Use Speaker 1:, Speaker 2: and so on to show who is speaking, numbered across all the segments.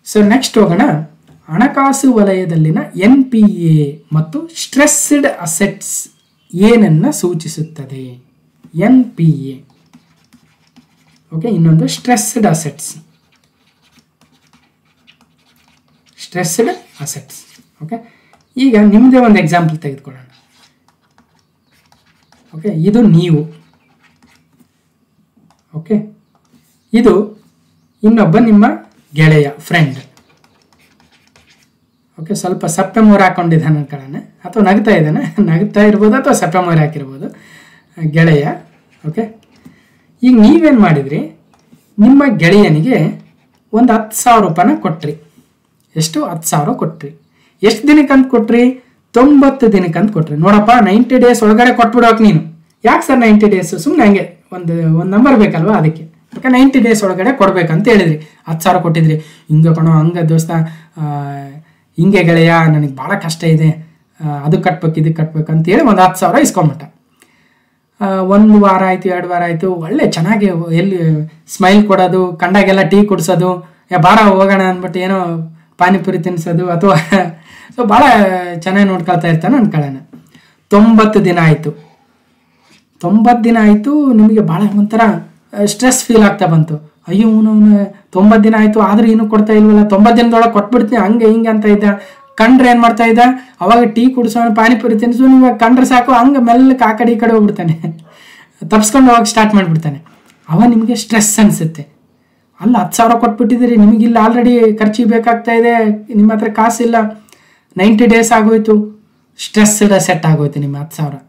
Speaker 1: so next ಹೋಗೋಣ ಹಣಕಾಸು ವಲಯದಲ್ಲಿನ ಎನ್ ಪಿ ಎ ಮತ್ತು ಸ್ಟ್ರೆಸ್ಡ್ ಅಸೆಟ್ಸ್ ಏನನ್ನ ಸೂಚಿಸುತ್ತದೆ ಎನ್ ಪಿ ಎ ಓಕೆ ಇನ್ನೊಂದು stressed assets stressed assets okay ಈಗ ನಿಮ್ಮದೇ ಒಂದು ಎಕ್ಸಾಂಪಲ್ ತೆಗೆದುಕೊಳ್ಳೋಣ ಓಕೆ ಇದು ನೀವು ಓಕೆ ಇದು ಇನ್ನೊಬ್ಬ ನಿಮ್ಮ ಗೆಳೆಯ ಫ್ರೆಂಡ್ ಓಕೆ ಸ್ವಲ್ಪ ಸೆಪ್ಟೆಂಬರ್ ಹಾಕೊಂಡಿದ್ದಾನೆ ಅನ್ಕೊಳ್ಳೋಣ ಅಥವಾ ನಗ್ತಾ ಇದ್ದಾನೆ ನಗ್ತಾ ಇರ್ಬೋದು ಅಥವಾ ಸೆಪ್ಟೆಂಬರ್ ಹಾಕಿರ್ಬೋದು ಗೆಳೆಯ ಓಕೆ ಈಗ ನೀವೇನು ಮಾಡಿದ್ರಿ ನಿಮ್ಮ ಗೆಳೆಯನಿಗೆ ಒಂದು ಹತ್ತು ಸಾವಿರ ರೂಪಾಯಿನ ಕೊಟ್ರಿ ಎಷ್ಟು ಹತ್ತು ಸಾವಿರ ಕೊಟ್ರಿ ಎಷ್ಟು ದಿನಕ್ಕಂತ ಕೊಟ್ರಿ ತೊಂಬತ್ತು ದಿನಕ್ಕಂತ ಕೊಟ್ರಿ ನೋಡಪ್ಪ ನೈಂಟಿ ಡೇಸ್ ಒಳಗಡೆ ಕೊಟ್ಬಿಡೋಕೆ ನೀನು ಯಾಕೆ ಸರ್ ನೈಂಟಿ ಡೇಸ್ ಸುಮ್ಮನೆ ಹಂಗೆ ಒಂದು ಒಂದು ನಂಬರ್ ಬೇಕಲ್ವಾ ಅದಕ್ಕೆ ಓಕೆ ನೈಂಟಿ ಡೇಸ್ ಒಳಗಡೆ ಕೊಡ್ಬೇಕಂತ ಹೇಳಿದ್ರಿ ಹತ್ತು ಸಾವಿರ ಕೊಟ್ಟಿದ್ರಿ ಹಿಂಗೆ ಕಣೋ ಹಂಗೆ ದೋಸ್ತ ಆ, ಹಿಂಗೆ ಗೆಳೆಯ ನನಗೆ ಭಾಳ ಕಷ್ಟ ಇದೆ ಆ, ಅದು ಕಟ್ಬೇಕು ಇದು ಕಟ್ಬೇಕು ಅಂತೇಳಿ ಒಂದು ಹತ್ತು ಸಾವಿರ ಇಸ್ಕೊಂಬಿಟ್ಟ ಆ, ಒಂದು ವಾರ ಆಯಿತು ಎರಡು ವಾರ ಆಯಿತು ಒಳ್ಳೆ ಚೆನ್ನಾಗಿ ಎಲ್ಲಿ ಸ್ಮೈಲ್ ಕೊಡೋದು ಕಂಡಾಗೆಲ್ಲ ಟೀ ಕುಡಿಸೋದು ಯಾ ಬಾರ ಹೋಗೋಣ ಅಂದ್ಬಿಟ್ಟು ಏನೋ ಪಾನಿಪುರಿ ತಿನ್ನಿಸೋದು ಅಥವಾ ಸೊ ಭಾಳ ಚೆನ್ನಾಗಿ ನೋಡ್ಕೊಳ್ತಾ ಇರ್ತಾನೆ ಅನ್ಕೊಳ್ಳೋಣ ತೊಂಬತ್ತು ದಿನ ಆಯಿತು ತೊಂಬತ್ತು ದಿನ ಆಯಿತು ನಿಮಗೆ ಭಾಳ ಒಂಥರ ಸ್ಟ್ರೆಸ್ ಫೀಲ್ ಆಗ್ತಾ ಬಂತು ಅಯ್ಯೋ ಅವನು ತೊಂಬತ್ತು ದಿನ ಆಯಿತು ಆದ್ರೂ ಇನ್ನೂ ಕೊಡ್ತಾ ಇಲ್ವಲ್ಲ ತೊಂಬತ್ತು ದಿನದೊಳಗೆ ಕೊಟ್ಬಿಡ್ತೀನಿ ಹಂಗೆ ಹಿಂಗೆ ಅಂತ ಇದ್ದ ಕಂಡ್ರೆ ಏನು ಮಾಡ್ತಾ ಇದ್ದ ಅವಾಗ ಟೀ ಕುಡಿಸೋನು ಪಾನಿಪುರಿ ತಿನ್ನಿಸು ಇವಾಗ ಕಂಡ್ರೆ ಸಾಕು ಹಂಗೆ ಮೆಲ್ಲಕ್ಕೆ ಆ ಕಡೆ ಈ ಕಡೆ ಹೋಗ್ಬಿಡ್ತಾನೆ ತಪ್ಸ್ಕೊಂಡು ಹೋಗಕ್ಕೆ ಸ್ಟಾರ್ಟ್ ಮಾಡಿಬಿಡ್ತಾನೆ ಅವ ನಿಮಗೆ ಸ್ಟ್ರೆಸ್ ಅನಿಸುತ್ತೆ ಅಲ್ಲ ಹತ್ತು ಸಾವಿರ ಕೊಟ್ಬಿಟ್ಟಿದ್ದೀರಿ ನಿಮಗೆ ಇಲ್ಲಿ ಆಲ್ರೆಡಿ ಖರ್ಚಿಗೆ ಬೇಕಾಗ್ತಾ ಇದೆ ನಿಮ್ಮ ಹತ್ರ ಕಾಸಿಲ್ಲ ನೈಂಟಿ ಡೇಸ್ ಆಗೋಯ್ತು ಸ್ಟ್ರೆಸ್ ಸೆಟ್ ಆಗೋಯ್ತು ನಿಮ್ಮ ಹತ್ತು ಸಾವಿರ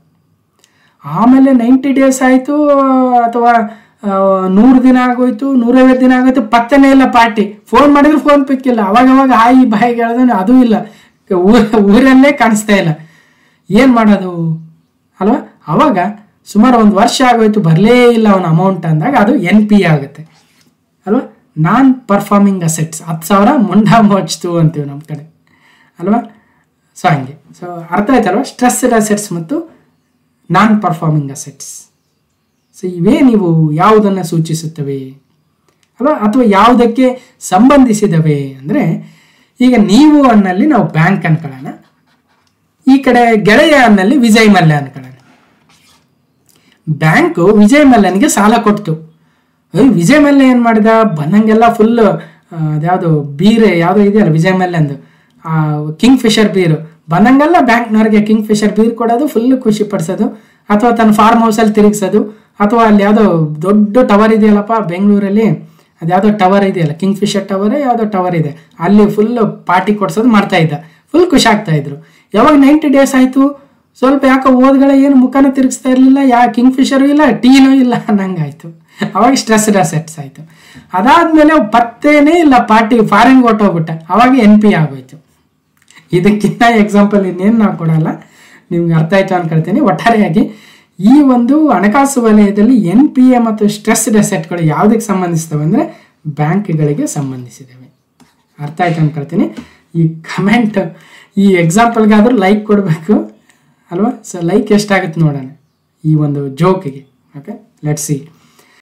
Speaker 1: ಆಮೇಲೆ ನೈಂಟಿ ಡೇಸ್ ಆಯಿತು ಅಥವಾ ಆ, ನೂರು ದಿನ ಆಗೋಯ್ತು ನೂರೈವತ್ತು ದಿನ ಆಗೋಯ್ತು ಪತ್ತೆನೇ ಇಲ್ಲ ಪಾರ್ಟಿ ಫೋನ್ ಮಾಡಿದ್ರೆ ಫೋನ್ ಪಿಕ್ ಇಲ್ಲ ಅವಾಗ ಅವಾಗ ಹಾಯಿ ಬಾಯಿಗೆ ಹೇಳ್ದಾನೆ ಅದೂ ಇಲ್ಲ ಊರ ಊರಲ್ಲೇ ಕಾಣಿಸ್ತಾ ಇಲ್ಲ ಏನು ಮಾಡೋದು ಅಲ್ವಾ ಅವಾಗ ಸುಮಾರು ಒಂದು ವರ್ಷ ಆಗೋಯ್ತು ಬರಲೇ ಇಲ್ಲ ಅವನ ಅಮೌಂಟ್ ಅಂದಾಗ ಅದು ಎನ್ ಪಿ ಆಗುತ್ತೆ ಅಲ್ವಾ ನಾನ್ ಪರ್ಫಾರ್ಮಿಂಗ್ ಅಸೆಟ್ಸ್ ಹತ್ತು ಸಾವಿರ ಮುಂಡ ಮೋಚ್ತು ಅಂತೀವಿ ನಮ್ಮ ಕಡೆ ಅಲ್ವಾ ಸೊ ಹಂಗೆ ಸೊ ಅರ್ಥ ಆಯ್ತಲ್ವಾ ಸ್ಟ್ರೆಸ್ಡ್ ಅಸೆಟ್ಸ್ ಮತ್ತು ನಾನ್ ಪರ್ಫಾರ್ಮಿಂಗ್ ಅಸೆಟ್ಸ್ ಸೊ ಇವೇ ನೀವು ಯಾವುದನ್ನು ಸೂಚಿಸುತ್ತವೆ ಅಲ್ವಾ ಅಥವಾ ಯಾವುದಕ್ಕೆ ಸಂಬಂಧಿಸಿದವೆ ಅಂದರೆ ಈಗ ನೀವು ಅನ್ನಲ್ಲಿ ನಾವು ಬ್ಯಾಂಕ್ ಅನ್ಕೊಳ್ಳೋಣ ಈ ಕಡೆ ಗೆಳೆಯ ಅನ್ನಲ್ಲಿ ವಿಜಯ್ ಮಲ್ಯ ಅನ್ಕೊಳ್ಳೋಣ ಬ್ಯಾಂಕು ವಿಜಯ್ ಮಲ್ಯನಿಗೆ ಸಾಲ ಕೊಡ್ತು ಅಯ್ಯೋ ವಿಜಯ್ ಮಲ್ಯ ಏನು ಮಾಡಿದ ಬಂದಂಗೆಲ್ಲ ಫುಲ್ ಅದ್ಯಾವುದು ಬೀರೆ ಯಾವುದೋ ಇದೆಯಲ್ಲ ವಿಜಯ್ ಮಲ್ಯಂದು ಕಿಂಗ್ ಫಿಶರ್ ಬೀರು ಬಂದಂಗೆಲ್ಲ ಬ್ಯಾಂಕ್ನವ್ರಿಗೆ ಕಿಂಗ್ ಫಿಶರ್ ಬೀರ್ ಕೊಡೋದು ಫುಲ್ ಖುಷಿ ಪಡಿಸೋದು ಅಥವಾ ತನ್ನ ಫಾರ್ಮ್ ಹೌಸಲ್ಲಿ ತಿರುಗಿಸೋದು ಅಥವಾ ಅಲ್ಲಿ ಯಾವುದೋ ದೊಡ್ಡ ಟವರ್ ಇದೆಯಲ್ಲಪ್ಪ ಬೆಂಗಳೂರಲ್ಲಿ ಅದ್ಯಾವುದೋ ಟವರ್ ಇದೆಯಲ್ಲ ಕಿಂಗ್ ಫಿಶರ್ ಟವರ್ ಯಾವುದೋ ಟವರ್ ಇದೆ ಅಲ್ಲಿ ಫುಲ್ ಪಾರ್ಟಿ ಕೊಡ್ಸೋದು ಮಾಡ್ತಾ ಇದ್ದ ಫುಲ್ ಖುಷಿ ಆಗ್ತಾ ಇದ್ರು ಯಾವಾಗ ನೈಂಟಿ ಡೇಸ್ ಆಯಿತು ಸ್ವಲ್ಪ ಯಾಕೋ ಓದ್ಗಳ ಏನು ಮುಖನ ತಿರುಗಿಸ್ತಾ ಇರಲಿಲ್ಲ ಯಾ ಕಿಂಗ್ ಫಿಶರು ಇಲ್ಲ ಟೀನೂ ಇಲ್ಲ ಅನ್ನಂಗಾಯ್ತು ಅವಾಗ ಸ್ಟ್ರೆಸ್ಡ್ ಅಸೆಟ್ಸ್ ಆಯಿತು ಅದಾದ್ಮೇಲೆ ಪತ್ತೇನೇ ಇಲ್ಲ ಪಾರ್ಟಿ ಫಾರಿನ್ಗೆ ಹೊಟ್ಟೋಗ್ಬಿಟ್ಟ ಅವಾಗ ಎನ್ ಪಿ ಆಗೋಯ್ತು ಇದಕ್ಕಿಂತ ಎಕ್ಸಾಂಪಲ್ ಇನ್ನೇನು ನಾವು ಕೊಡಲ್ಲ ನಿಮ್ಗೆ ಅರ್ಥ ಆಯ್ತು ಅನ್ಕೊಳ್ತೀನಿ ಒಟ್ಟಾರೆಯಾಗಿ ಈ ಒಂದು ಹಣಕಾಸು ವಲಯದಲ್ಲಿ ಎನ್ ಪಿ ಎ ಮತ್ತು ಸ್ಟ್ರೆಸ್ಡ್ ಅಸೆಟ್ಗಳು ಯಾವುದಕ್ಕೆ ಸಂಬಂಧಿಸ್ತವೆ ಅಂದರೆ ಬ್ಯಾಂಕ್ಗಳಿಗೆ ಸಂಬಂಧಿಸಿದವೆ ಅರ್ಥ ಆಯ್ತು ಅನ್ಕೊಳ್ತೀನಿ ಈ ಕಮೆಂಟ್ ಈ ಎಕ್ಸಾಂಪಲ್ಗಾದ್ರೂ ಲೈಕ್ ಕೊಡಬೇಕು ಅಲ್ವಾ ಸೊ ಲೈಕ್ ಎಷ್ಟಾಗುತ್ತೆ ನೋಡೋಣ ಈ ಒಂದು ಜೋಕಿಗೆ ಓಕೆ ಲೆಟ್ ಸಿ